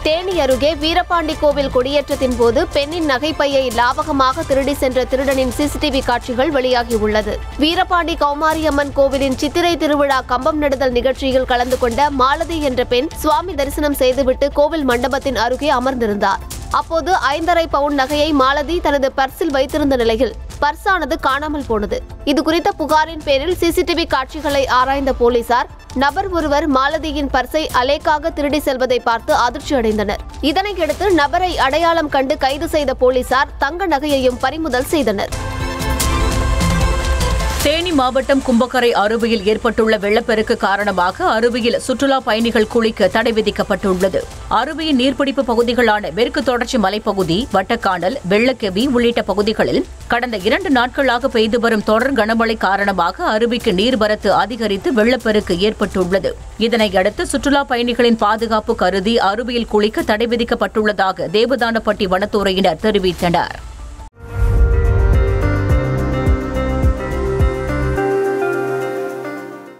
தேனி அருகே வீரபாண்டி கோவில் கொடியேற்றத்தின் போது பெண்ணின் நகைப்பையை லாவகமாக திருடி சென்ற திருடனின் சிசிடிவி காட்சிகள் வெளியாகியுள்ளது வீரபாண்டி கௌமாரியம்மன் கோவிலின் சித்திரை திருவிழா கம்பம் நடுதல் நிகழ்ச்சியில் கலந்து கொண்ட மாலதி என்ற பெண் சுவாமி தரிசனம் செய்துவிட்டு கோவில் மண்டபத்தின் அருகே அமர்ந்திருந்தார் அப்போது ஐந்தரை பவுன் நகையை மாலதி தனது பர்சில் வைத்திருந்த நிலையில் பர்ஸானது காணாமல் போனது இது குறித்த புகாரின் பேரில் சிசிடிவி காட்சிகளை ஆராய்ந்த போலீசார் நபர் ஒருவர் மாலதியின் பர்ஸை அலேக்காக திருடி செல்வதை பார்த்து அதிர்ச்சி அடைந்தனர் இதனையடுத்து நபரை அடையாளம் கண்டு கைது செய்த போலீசார் தங்க நகையையும் பறிமுதல் செய்தனர் தேனி மாவட்டம் கும்பக்கரை அருவியில் ஏற்பட்டுள்ள வெள்ளப்பெருக்கு காரணமாக அருவியில் சுற்றுலா பயணிகள் குளிக்க தடை விதிக்கப்பட்டுள்ளது அருவியின் நீர்பிடிப்பு பகுதிகளான மேற்கு தொடர்ச்சி மலைப்பகுதி வட்டக்கானல் வெள்ளக்கெவி உள்ளிட்ட பகுதிகளில் கடந்த இரண்டு நாட்களாக பெய்து வரும் தொடர் கனமழை காரணமாக அருவிக்கு நீர்வரத்து அதிகரித்து வெள்ளப்பெருக்கு ஏற்பட்டுள்ளது இதனையடுத்து சுற்றுலா பயணிகளின் பாதுகாப்பு கருதி அருவியில் குளிக்க தடை விதிக்கப்பட்டுள்ளதாக தேவதானப்பட்டி வனத்துறையினர் தெரிவித்தனர்